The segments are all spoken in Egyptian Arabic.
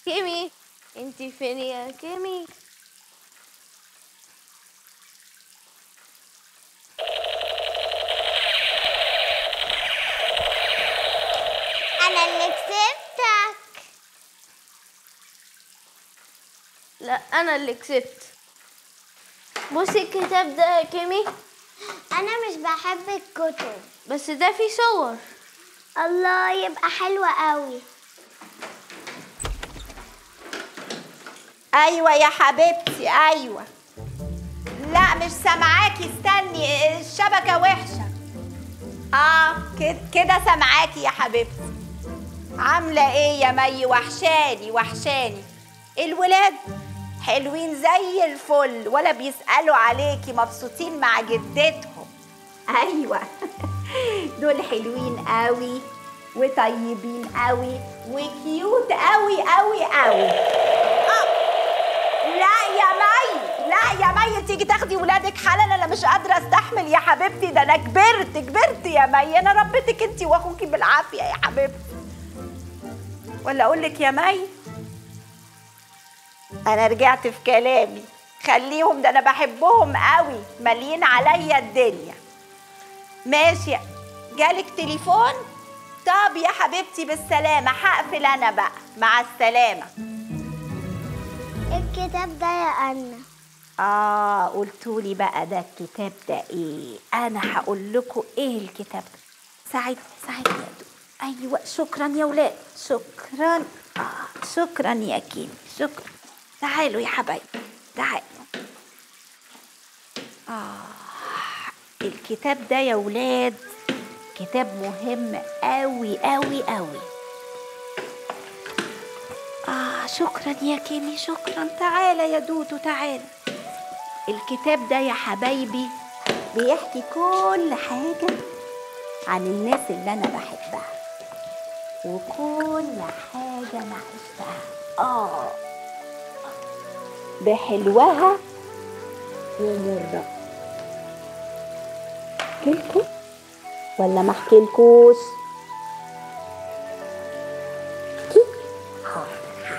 كيمي انت فين يا كيمي انا اللي كسبتك لا انا اللي كسبت بصي الكتاب ده يا كيمي انا مش بحب الكتب بس ده فيه صور الله يبقى حلوة قوي ايوه يا حبيبتي ايوه لا مش سامعاكي استني الشبكه وحشه اه كده كده سامعاكي يا حبيبتي عامله ايه يا مي وحشاني وحشاني الولاد حلوين زي الفل ولا بيسالوا عليكي مبسوطين مع جدتهم ايوه دول حلوين قوي وطيبين قوي وكيوت قوي قوي قوي لا يا مي لا يا مي تيجي تاخدي ولادك حالا انا مش قادره استحمل يا حبيبتي ده انا كبرت كبرت يا مي انا ربيتك انت واخوكي بالعافيه يا حبيبتي ولا اقول لك يا مي انا رجعت في كلامي خليهم ده انا بحبهم قوي مالين عليا الدنيا ماشي جالك تليفون طب يا حبيبتي بالسلامه هقفل انا بقى مع السلامه الكتاب ده يا أنا آه قلتولي بقى ده الكتاب ده إيه أنا هقول لكم إيه الكتاب ده ساعد ساعد يا دو أيوة شكرا يا ولاد شكرا آه شكرا يا كيمي شكرا تعالوا يا حبايبي تعالوا آه الكتاب ده يا ولاد كتاب مهم قوي قوي قوي آه شكرا يا كيمي شكرا تعالى يا دودو تعالى الكتاب ده يا حبايبي بيحكي كل حاجة عن الناس اللي أنا بحبها وكل حاجة أنا عشتها آه بحلوها ومرة احكيلكوا ولا ما احكيلكوش احكي حاضر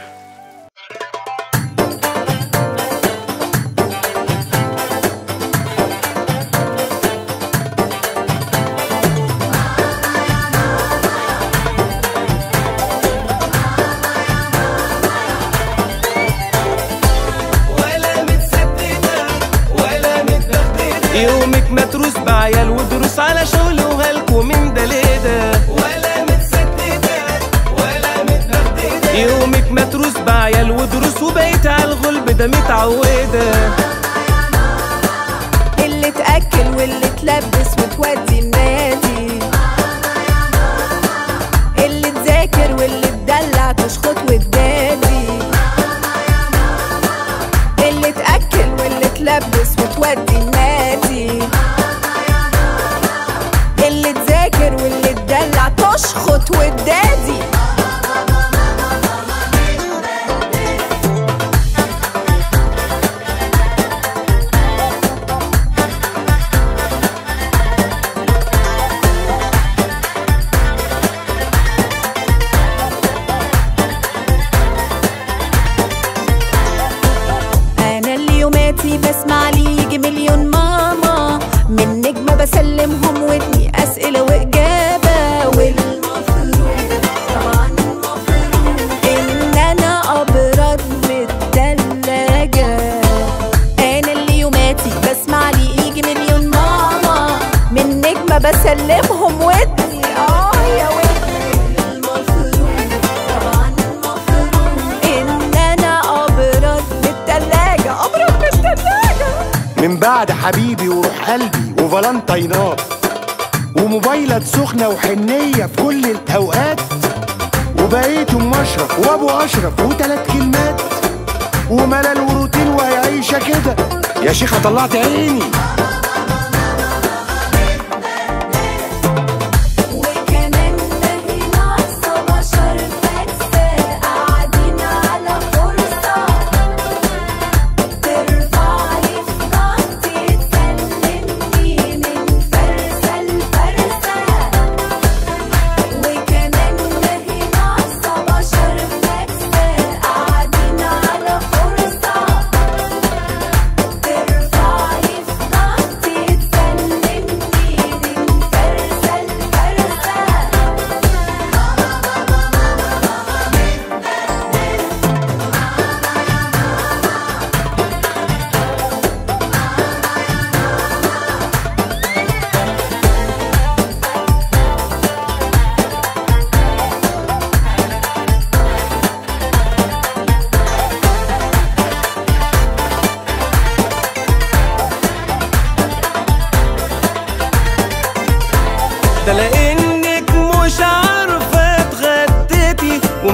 ولا متسددة ولا متبددة يومك متروس بعيال ودروس على شغل وهلكوا من ده ليه ولا متسددة ولا متبددة يومك متروس بعيال ودروس وبقيت على الغلب ده متعودة اللي تأكل واللي تلبس وتودي النادي اللي تذاكر واللي تدلع تشخط وتدادي اللي تأكل واللي تلبس وتودي النادي اللي تذاكر واللي تدلع تشخط وتدادي انا اللي يوماتي بسمع لي يجي مليون ماما من نجمه بسلمهم ودني اسئله واجابه والمفروض طبعا المفروض ان انا ابرد من التلاجه انا اللي يوماتي بسمع لي يجي مليون ماما من نجمه بسلمهم ودني اه يا ودني المفروض طبعا المفروض ان انا ابرد من التلاجه ابرد من التلاجه من بعد حبيبي وروح قلبي وفالنتينات وموبايلات سخنة وحنية في كل الأوقات وبقيت أم أشرف وأبو أشرف وتلات كلمات وملل وروتين وهي عايشة كده يا شيخة طلعت عيني وكمان باقي ناقصة بشر فاكسة قاعدين على فرصة ترفع لي في ضغطي تسلمني من فرسة لفرسة وكمان باقي ناقصة بشر فاكسة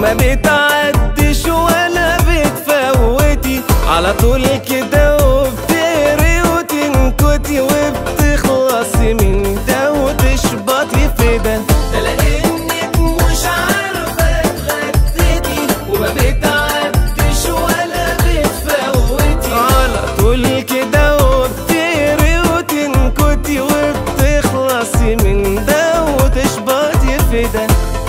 وما بتعدش ولا بتفوتي على طول كده وبتقري وتنكتي وبتخلصي من ده وتشبطي في ده ده لانك مش عارفه تغدتي وما بتعدش ولا بتفوتي على طول كده وبتقري وتنكتي وبتخلصي من ده وتشبطي في ده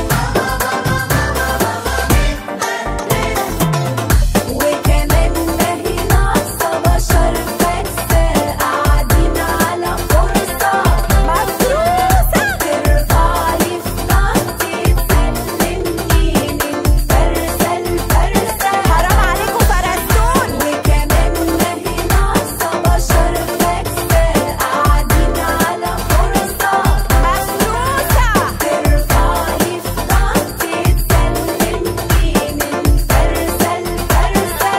وكمان ما هي ناقصة بشر فاكسة قاعدين على فرصة مفروسة ترفعلي في ضغطي تسلمني من فرسة لفرسة حرام عليكم فرستون وكمان ما هي ناقصة بشر فاكسة قاعدين على فرصة مفروسة ترفعلي في ضغطي تسلمني من فرسة لفرسة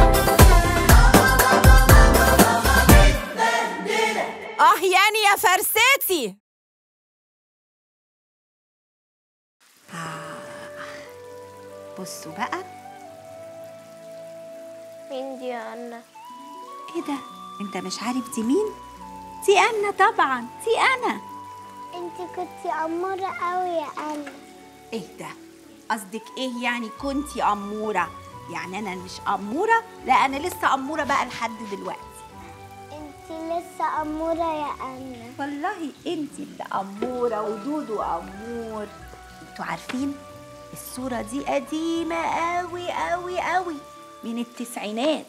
اه يعني يا فرستي بصوا بقى مين دي يا أنا ايه ده انت مش عارف دي مين دي انا طبعا دي انا انت كنتي أمورة قوي يا أنا ايه ده قصدك ايه يعني كنتي اموره يعني انا مش اموره لا انا لسه اموره بقى لحد دلوقتي انت لسه أمورة يا أنا والله انت اللي اموره ودودو امور انتوا عارفين الصوره دي قديمه قوي قوي قوي من التسعينات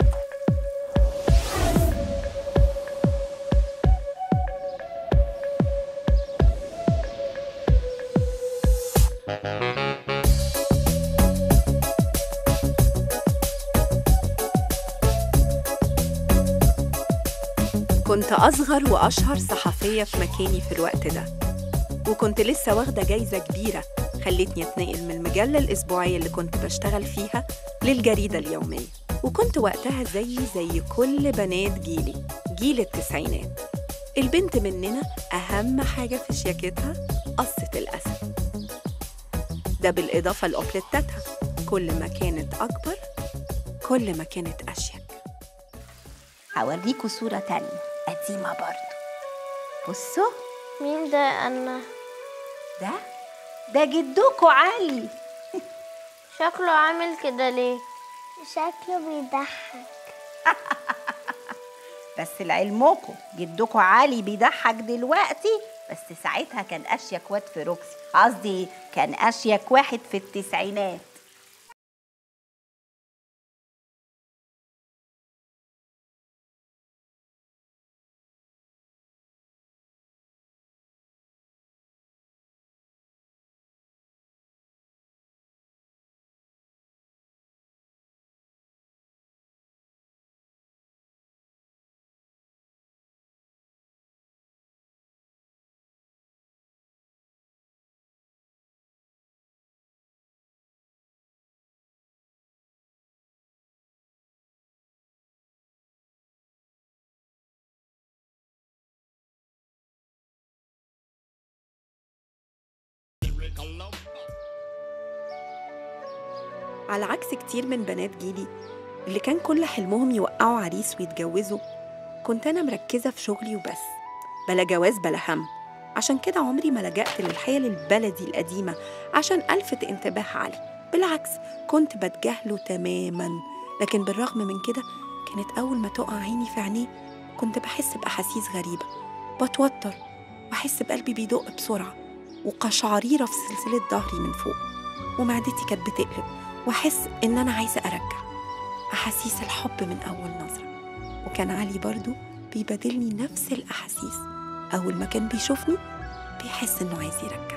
كنت أصغر وأشهر صحفية في مكاني في الوقت ده وكنت لسه واخدة جايزة كبيرة خلتني أتنقل من المجلة الأسبوعية اللي كنت بشتغل فيها للجريدة اليومية وكنت وقتها زي زي كل بنات جيلي جيل التسعينات البنت مننا أهم حاجة في شياكتها قصة الأسد ده بالإضافة لأوبليتاتها كل ما كانت أكبر كل ما كانت أشيك هوريكوا صوره تانية قديمه برضو بصوا مين ده يا أنا ده ده جدكوا علي شكله عامل كده ليه شكله بيضحك بس لعلمكم جدكوا علي بيضحك دلوقتي بس ساعتها كان اشيك واد في روكسي قصدي كان اشيك واحد في التسعينات على عكس كتير من بنات جيلي اللي كان كل حلمهم يوقعوا عريس ويتجوزوا كنت أنا مركزة في شغلي وبس بلا جواز بلا هم عشان كده عمري ما لجأت للحيل البلدي القديمة عشان ألفت انتباه علي بالعكس كنت بتجاهله تماما لكن بالرغم من كده كانت أول ما تقع عيني في عينيه كنت بحس بأحاسيس غريبة بتوتر وأحس بقلبي بيدق بسرعة وقشعريرة في سلسلة ظهري من فوق ومعدتي كانت بتقلب واحس ان انا عايزه ارجع احاسيس الحب من اول نظره وكان علي برضو بيبادلني نفس الاحاسيس اول ما كان بيشوفني بيحس انه عايز يرجع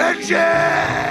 اكشن